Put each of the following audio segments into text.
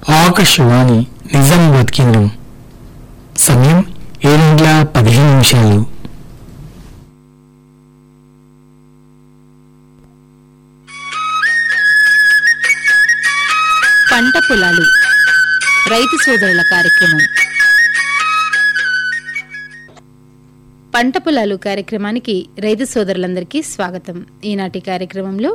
ఆకాశవాణి నిజామాబాద్ కేంద్రం సమయం ఏడు గంటల పదిహేను నిమిషాలు పంట పొలాలు రైతు సోదరుల కార్యక్రమం పంట పొలాలు కార్యక్రమానికి రైతు సోదరులందరికీ స్వాగతం ఈనాటి కార్యక్రమంలో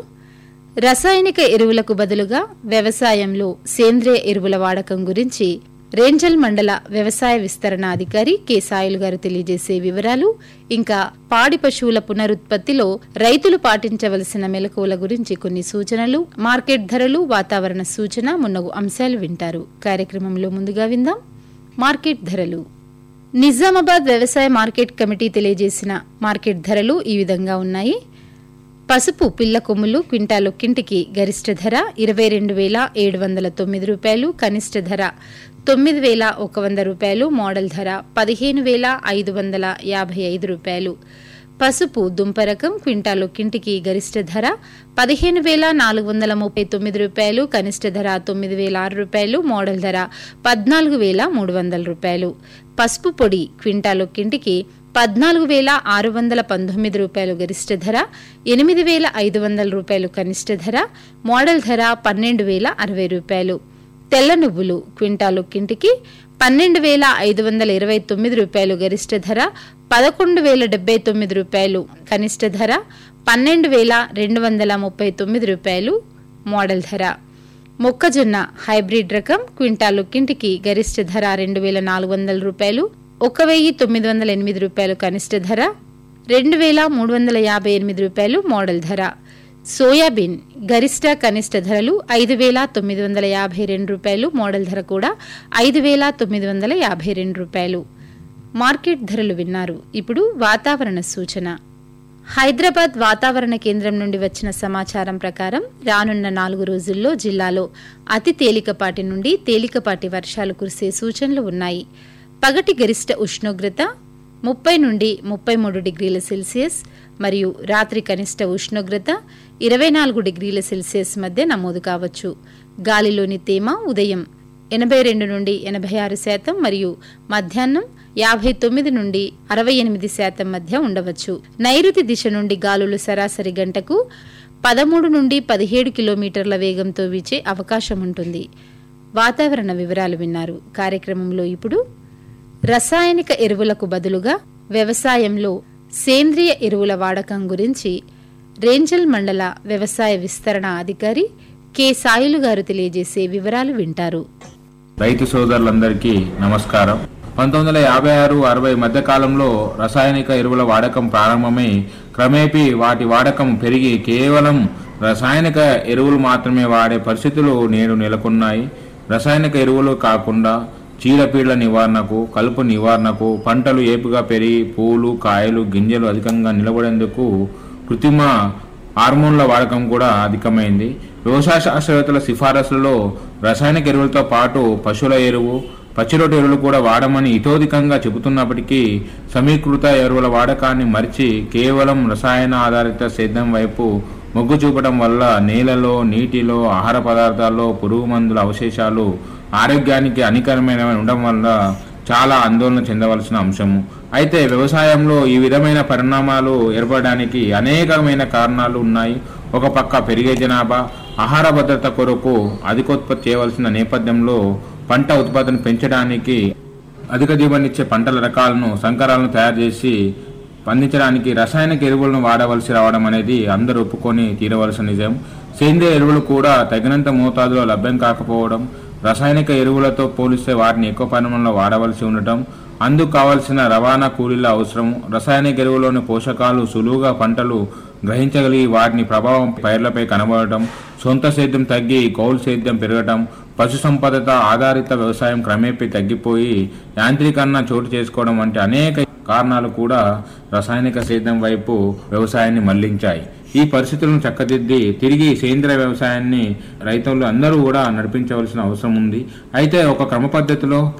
రసాయనిక ఎరువులకు బదులుగా వ్యవసాయంలో సేంద్రియ ఎరువుల వాడకం గురించి రేంజల్ మండల వ్యవసాయ విస్తరణ అధికారి కె సాయిలు గారు తెలియజేసే వివరాలు ఇంకా పాడి పశువుల పునరుత్పత్తిలో రైతులు పాటించవలసిన మెలకువల గురించి కొన్ని సూచనలు మార్కెట్ ధరలు వాతావరణ సూచన మున్నగు అంశాలు వింటారు కార్యక్రమంలో ముందుగా విందాం మార్కెట్ ధరలు నిజామాబాద్ వ్యవసాయ మార్కెట్ కమిటీ తెలియజేసిన మార్కెట్ ధరలు ఈ విధంగా ఉన్నాయి పసుపు పిల్ల కొమ్ములు క్వింటాలు కింటికి గరిష్ట ధర ఇరవై రెండు వేల ఏడు వందల తొమ్మిది రూపాయలు కనిష్ట ధర తొమ్మిది వేల ఒక వంద రూపాయలు మోడల్ ధర పదిహేను వేల ఐదు వందల యాభై ఐదు రూపాయలు పసుపు దుంప రకం క్వింటాలు కింటికి గరిష్ట ధర పదిహేను వేల నాలుగు వందల ముప్పై తొమ్మిది రూపాయలు కనిష్ట ధర తొమ్మిది వేల ఆరు రూపాయలు మోడల్ ధర పద్నాలుగు వేల మూడు వందల రూపాయలు పసుపు పొడి క్వింటాలు కింటికి పద్నాలుగు వేల ఆరు వందల పంతొమ్మిది రూపాయలు గరిష్ట ధర ఎనిమిది వేల ఐదు వందల రూపాయలు కనిష్ట ధర మోడల్ ధర పన్నెండు వేల అరవై రూపాయలు తెల్ల నువ్వులు క్వింటాలు కింటికి పన్నెండు వేల ఐదు వందల ఇరవై తొమ్మిది రూపాయలు గరిష్ట ధర పదకొండు వేల డెబ్బై తొమ్మిది రూపాయలు కనిష్ట ధర పన్నెండు వేల రెండు వందల ముప్పై తొమ్మిది రూపాయలు మోడల్ ధర మొక్కజొన్న హైబ్రిడ్ రకం క్వింటాలు కింటికి గరిష్ట ధర రెండు వేల నాలుగు వందల రూపాయలు ఒక వెయ్యి తొమ్మిది వందల ఎనిమిది రూపాయలు కనిష్ట ధర రెండు వేల మూడు వందల యాభై ఎనిమిది రూపాయలు మోడల్ ధర సోయాబీన్ గరిష్ట కనిష్ట ధరలు ఐదు వేల తొమ్మిది వందల యాభై రెండు రూపాయలు మోడల్ ధర కూడా ఐదు వేల తొమ్మిది వందల యాభై రెండు రూపాయలు మార్కెట్ ధరలు విన్నారు ఇప్పుడు వాతావరణ సూచన హైదరాబాద్ వాతావరణ కేంద్రం నుండి వచ్చిన సమాచారం ప్రకారం రానున్న నాలుగు రోజుల్లో జిల్లాలో అతి తేలికపాటి నుండి తేలికపాటి వర్షాలు కురిసే సూచనలు ఉన్నాయి పగటి గరిష్ట ఉష్ణోగ్రత ముప్పై నుండి ముప్పై మూడు డిగ్రీల సెల్సియస్ మరియు రాత్రి కనిష్ట ఉష్ణోగ్రత ఇరవై నాలుగు డిగ్రీల సెల్సియస్ మధ్య నమోదు కావచ్చు గాలిలోని తేమ ఉదయం ఎనభై రెండు నుండి ఎనభై ఆరు శాతం మరియు మధ్యాహ్నం యాభై తొమ్మిది నుండి అరవై ఎనిమిది శాతం మధ్య ఉండవచ్చు నైరుతి దిశ నుండి గాలులు సరాసరి గంటకు పదమూడు నుండి పదిహేడు కిలోమీటర్ల వేగంతో వీచే అవకాశం ఉంటుంది వాతావరణ వివరాలు విన్నారు కార్యక్రమంలో ఇప్పుడు రసాయనిక ఎరువులకు బదులుగా వ్యవసాయంలో సేంద్రియ ఎరువుల వాడకం గురించి రేంజల్ మండల వ్యవసాయ విస్తరణ అధికారి కె సాయిలు గారు తెలియజేసే వివరాలు వింటారు రైతు సోదరులందరికీ నమస్కారం పంతొమ్మిది వందల యాభై ఆరు అరవై మధ్య కాలంలో రసాయనిక ఎరువుల వాడకం ప్రారంభమై క్రమేపీ వాటి వాడకం పెరిగి కేవలం రసాయనిక ఎరువులు మాత్రమే వాడే పరిస్థితులు నేడు నెలకొన్నాయి రసాయనిక ఎరువులు కాకుండా చీడపీడల నివారణకు కలుపు నివారణకు పంటలు ఏపుగా పెరిగి పూలు కాయలు గింజలు అధికంగా నిలబడేందుకు కృత్రిమ హార్మోన్ల వాడకం కూడా అధికమైంది వ్యవసాయ శాస్త్రవేత్తల సిఫారసులలో రసాయనిక ఎరువులతో పాటు పశువుల ఎరువు పచ్చిరొట్టు ఎరువులు కూడా వాడమని ఇతోధికంగా చెబుతున్నప్పటికీ సమీకృత ఎరువుల వాడకాన్ని మరిచి కేవలం రసాయన ఆధారిత సేద్యం వైపు మొగ్గు చూపడం వల్ల నేలలో నీటిలో ఆహార పదార్థాల్లో పురుగు మందుల అవశేషాలు ఆరోగ్యానికి హానికరమైనవి ఉండడం వల్ల చాలా ఆందోళన చెందవలసిన అంశము అయితే వ్యవసాయంలో ఈ విధమైన పరిణామాలు ఏర్పడడానికి అనేకమైన కారణాలు ఉన్నాయి ఒక పక్క పెరిగే జనాభా ఆహార భద్రత కొరకు అధికోత్పత్తి చేయవలసిన నేపథ్యంలో పంట ఉత్పాదన పెంచడానికి అధిక దిగుబడినిచ్చే పంటల రకాలను సంకరాలను తయారు చేసి పండించడానికి రసాయనిక ఎరువులను వాడవలసి రావడం అనేది అందరూ ఒప్పుకొని తీరవలసిన నిజం సేంద్రియ ఎరువులు కూడా తగినంత మోతాదులో లభ్యం కాకపోవడం రసాయనిక ఎరువులతో పోలిస్తే వాటిని ఎక్కువ పరిమాణంలో వాడవలసి ఉండటం అందుకు కావలసిన రవాణా కూలీల అవసరం రసాయనిక ఎరువులోని పోషకాలు సులువుగా పంటలు గ్రహించగలిగి వాటిని ప్రభావం పైర్లపై కనబడటం సొంత సేద్యం తగ్గి కౌలు సేద్యం పెరగటం పశు సంపదత ఆధారిత వ్యవసాయం క్రమేపీ తగ్గిపోయి యాంత్రీకరణ చోటు చేసుకోవడం వంటి అనేక కారణాలు కూడా రసాయనిక సేద్యం వైపు వ్యవసాయాన్ని మళ్లించాయి ఈ పరిస్థితులను చక్కదిద్ది తిరిగి సేంద్రియ వ్యవసాయాన్ని రైతులు అందరూ కూడా నడిపించవలసిన అవసరం ఉంది అయితే ఒక క్రమ పద్ధతిలో